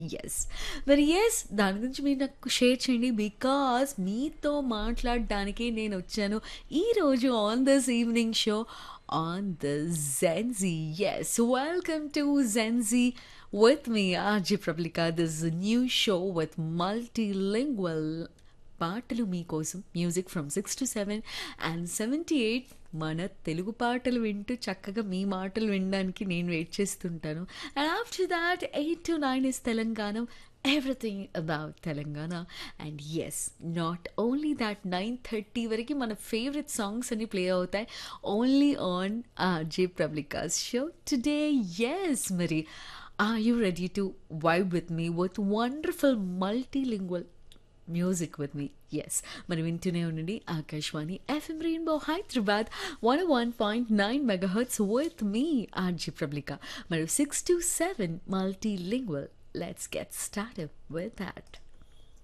Yes. మరి yes దాని గురించి మీరు నాకు షేర్ చేయండి. బికాజ్ మీతో మాట్లాడడానికే నేనొచ్చాను. ఈరోజు on this evening show on the Gen Z. Yes. Welcome to Gen Z with me RJ Prabalika. This is a new show with multilingual పాటలు మీకోసం మ్యూజిక్ ఫ్రమ్ 6-7 అండ్ 78 మన తెలుగు పాటలు వింటూ చక్కగా మీ మాటలు వినడానికి నేను వెయిట్ చేస్తుంటాను. And after that 8-9 is Telangana. Everything about Telangana. And yes not only that 9:30 వరకి మన ఫేవరెట్ సాంగ్స్ అన్నీ ప్లే అవుతాయి. Only on RJ Prabalika's show today. Yes మరి are you ready to vibe with me with wonderful multilingual music with me. Yes. మరి వింటూనే ఉండండి Akashvani FM rainbow Hyderabad 101.9 megahertz with me RJ Prabalika. మరి 6-7 multilingual. Let's get started with thought.